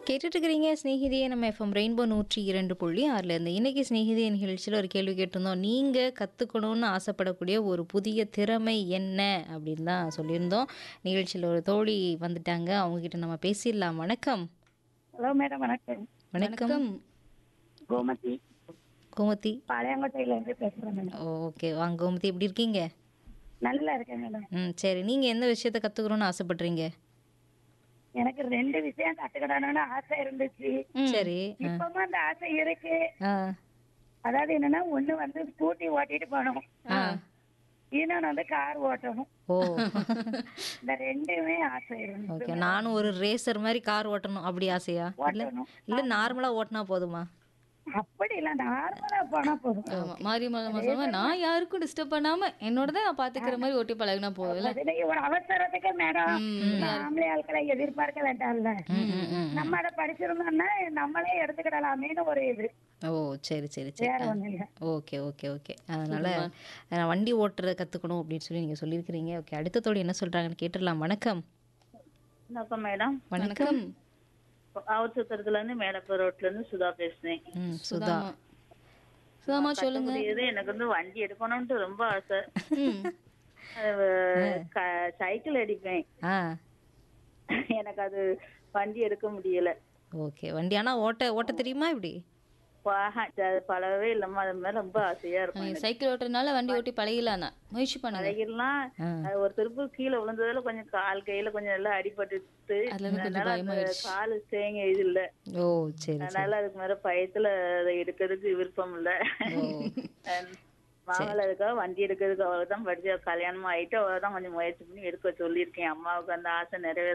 கேட்டுட்டு இருக்கிறீங்க ஸ்நேகிதியே நம்ம எஃப்எம் ரெயின்போ நூற்றி இரண்டு புள்ளி ஆறில் இருந்து இன்னைக்கு ஸ்நேகிதிய நிகழ்ச்சியில் ஒரு கேள்வி கேட்டிருந்தோம் நீங்கள் கற்றுக்கணும்னு ஆசைப்படக்கூடிய ஒரு புதிய திறமை என்ன அப்படின்னு தான் சொல்லியிருந்தோம் நிகழ்ச்சியில் ஒரு தோழி வந்துட்டாங்க அவங்கக்கிட்ட நம்ம பேசிடலாம் வணக்கம் ஹலோ மேடம் வணக்கம் வணக்கம் கோமதி கோமதி பாளையங்கோட்டையில இருந்து பேசுறேன் மேடம் ஓகே வாங்க கோமதி எப்படி இருக்கீங்க நல்லா இருக்கேன் மேடம் ம் சரி நீங்கள் எந்த விஷயத்தை கற்றுக்கணும்னு ஆசைப்படுறீங்க எனக்கு ரெண்டு விஷயம் கத்துக்கிடணும்னு ஆசை இருந்துச்சு சரி ஆ இப்பவும் அந்த ஆசை இருக்கு ஆ அதாவது என்னன்னா ஒண்ணு வந்து ஸ்கூட்டி ஓட்டிட்டு போகணும் ஆ இன்னொன்னு வந்து கார் ஓட்டணும் ஓ இந்த ரெண்டுமே ஆசை இருக்கு ஓகே நானும் ஒரு ரேசர் மாதிரி கார் ஓட்டணும் அப்படி ஆசையா இல்லை ஓட்டணும் இல்லை நார்மலாக ஓட்டினா போதுமா அப்படி இல்ல நார்மலா போனா போதும் ஆமா மாரியம்மா சொன்ன நான் யாருக்கும் டிஸ்டர்ப் பண்ணாம என்னோட தான் நான் பாத்துக்கிற மாதிரி ஓட்டி பழகுனா போதும்ல அதுல ஒரு அவசரத்துக்கு மேடம் ஆம்பளை ஆட்களை எதிர்பார்க்க வேண்டாம்ல ம் ம் ம் நம்ம அதை படிச்சிருந்தோம்னா நம்மளே எடுத்துக்கிடலாமேன்னு ஒரு இது ஓ சரி சரி சரி வேற ஒண்ணும் இல்ல ஓகே ஓகே ஓகே அதனால நான் வண்டி ஓட்டுறத கற்றுக்கணும் அப்படின்னு சொல்லி நீங்கள் சொல்லியிருக்கிறீங்க ஓகே அடுத்த தோழி என்ன சொல்கிறாங்கன்னு கேட்டுடலாம் வணக்கம் வணக்கம் மேடம் வணக்கம் ஆவூர் சுத்திரத்துல இருந்து மேடப்பூர் ரோட்ல இருந்து சுதா பேசுறேன் ம் சுதா சுதாமா சொல்லுங்க இது எனக்கு வந்து வண்டி எடுக்கணும்ட்டு ரொம்ப ஆசை ம். அது, க- சைக்கிள் அடிப்பேன் ஆ எனக்கு அது வண்டி எடுக்க முடியல ஓகே வண்டி ஆனால் ஓட்ட ஓட்ட தெரியுமா இப்படி பாக- அது பழகவே இல்லாம அது மேல ரொம்ப ஆசையா இருக்கும் நீங்க சைக்கிள் ஓட்டுறதுனால வண்டி ஓட்டி பழகிடலாம் தான் முயற்சி பண்ணுங்க பழகிடலாம் அது ஒரு திருப்பு கீழே விழுந்ததுல கொஞ்சம் கால் கையில கொஞ்சம் எல்லாம் அடிபட்டுட்டு அதுல இருந்து கொஞ்சம் அதனால அந்த பயமாயிடுச்சு. காலு தேங்க இது இல்ல ஓ சரி சரி அதனால அதுக்கு மேல பயத்துல அதை எடுக்கிறதுக்கு விருப்பம் இல்ல மாவள இருக்கா வண்டி எடுக்கிறதுக்கு அவள் தான் படிச்சு கல்யாணம் ஆயிட்டு அவள் தான் கொஞ்சம் முயற்சி பண்ணி எடுக்க சொல்லியிருக்கேன் அம்மாவுக்கு அந்த ஆசை நிறைவேற